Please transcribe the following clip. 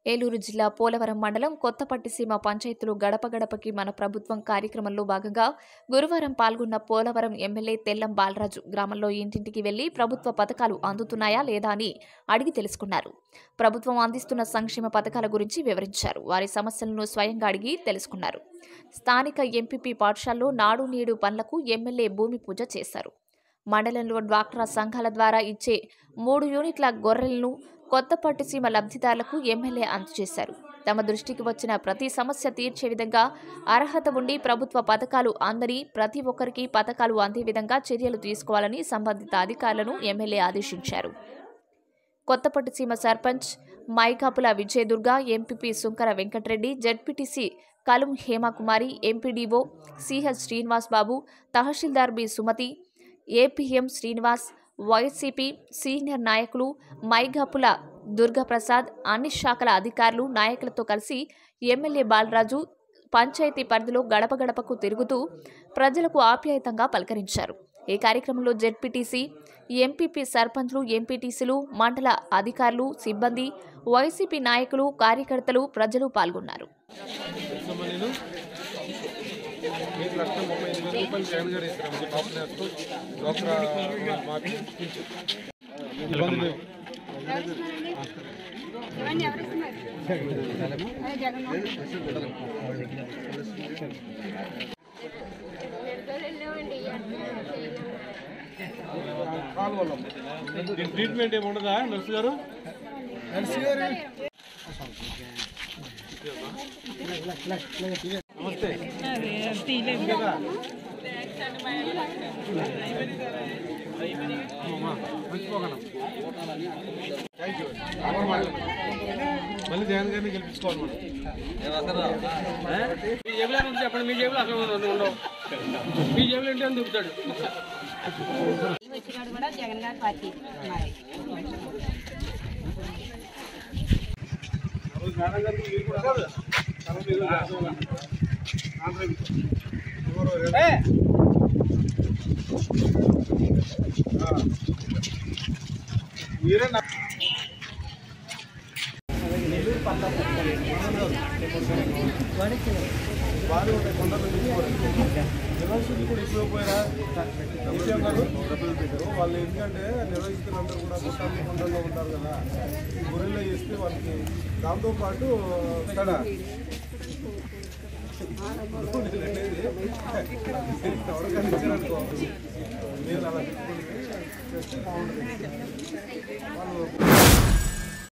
ఏలూరు జిల్లా పోలవరం మండలం కొత్తపట్టిసీమ పంచాయతీలు గడప గడపకి మన ప్రభుత్వం కార్యక్రమంలో భాగంగా గురువారం పాల్గొన్న పోలవరం ఎమ్మెల్యే తెల్లం బాలరాజు గ్రామంలో ఇంటింటికి వెళ్లి ప్రభుత్వ పథకాలు అందుతున్నాయా లేదా అని అడిగి తెలుసుకున్నారు ప్రభుత్వం అందిస్తున్న సంక్షేమ పథకాల గురించి వివరించారు వారి సమస్యలను స్వయంగా అడిగి తెలుసుకున్నారు స్థానిక ఎంపీపీ పాఠశాలలో నాడు నేడు పనులకు ఎమ్మెల్యే భూమి పూజ చేశారు మండలంలో డ్వాక్రా సంఘాల ద్వారా ఇచ్చే మూడు యూనిట్ల గొర్రెలను కొత్తపట్టిసీమ లబ్ధిదారులకు ఎమ్మెల్యే అందజేశారు తమ దృష్టికి వచ్చిన ప్రతి సమస్య తీర్చే విధంగా అర్హత ఉండి ప్రభుత్వ పథకాలు అందని ప్రతి ఒక్కరికి పథకాలు అందే విధంగా చర్యలు తీసుకోవాలని సంబంధిత అధికారులను ఎమ్మెల్యే ఆదేశించారు Kothapattiseema sarpanch Maikapula Vijayadurga MPP Sunkara Venkatareddy ZPTC Kalum Hemakumari MPDO CH Srinivas Babu tahsildar B Sumathi APM Srinivas YCP senior నాయకులు మైఘాపుల దుర్గాప్రసాద్ అన్ని శాఖల అధికారులు నాయకులతో కలిసి ఎమ్మెల్యే బాలరాజు పంచాయతీ పరిధిలో గడప గడపకు తిరుగుతూ ప్రజలకు ఆప్యాయతంగా పలకరించారు ఈ కార్యక్రమంలో జెడ్పీటీసీ ఎంపీపీ సర్పంచ్లు ఎంపీటీసీలు మండల అధికారులు సిబ్బంది వైసీపీ నాయకులు కార్యకర్తలు ప్రజలు పాల్గొన్నారు అమ్మా నేను మీకు లక్ష ముప్పై ఐదు వేల రూపాయలు జగన్ గారు ఇస్తారు మీ టాప్ నేస్తూ డోక్రా మాకు ఇబ్బంది లేవు కాలు వల్ల దీని ట్రీట్మెంట్ ఏమి ఉండదా నర్సు గారు నర్సు గారు నమస్తే కదా అమ్మమ్మా, మర్చిపోకండి. Thank you. మళ్ళీ జగన్ గారిని గెలిపించుకోవాలి మనం మీ జేబులో నుంచి చెప్పండి మీ జేబులో అక్కడ ఉండవు ఉండవు మీ జేబులో ఉంటే అని దొరుకుతాడు వచ్చినాడు కూడా జగన్ గారి పార్టీ మరి మీరే నా- బాగానే ఉంటాయి కొండలు నిర్వహిస్తుంది కూడా ఇప్పుడు పోయినా విషయం గారు డబ్బులు పెట్టారు వాళ్ళు ఎందుకంటే నిర్వహిస్తులందరూ కూడా గుట్టాలు కొండల్లో ఉంటారు కదా ఈ గొర్రెల్లో చేస్తే వాళ్ళకి దాంతో పాటు ఇక్కడ ఎవరికైనా ఇచ్చారనుకో మీరు అలా పెట్టుకుంటే చేస్తే బాగుంటుంది వాళ్ళు